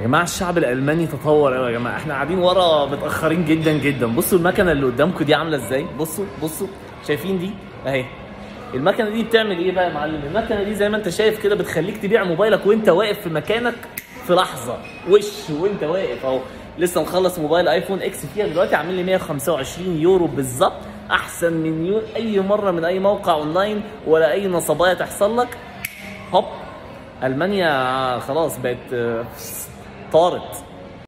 يا جماعه الشعب الالماني تطور قوي يا جماعه احنا قاعدين ورا متاخرين جدا جدا بصوا المكنه اللي قدامكم دي عامله ازاي بصوا بصوا شايفين دي اهي المكنه دي بتعمل ايه بقى يا معلم المكنه دي زي ما انت شايف كده بتخليك تبيع موبايلك وانت واقف في مكانك في لحظه وش وانت واقف اهو لسه مخلص موبايل ايفون اكس فيها دلوقتي عامل لي 125 يورو بالظبط احسن من يو اي مره من اي موقع اونلاين ولا اي نصبايه تحصل لك هوب المانيا خلاص بقت آه، طارت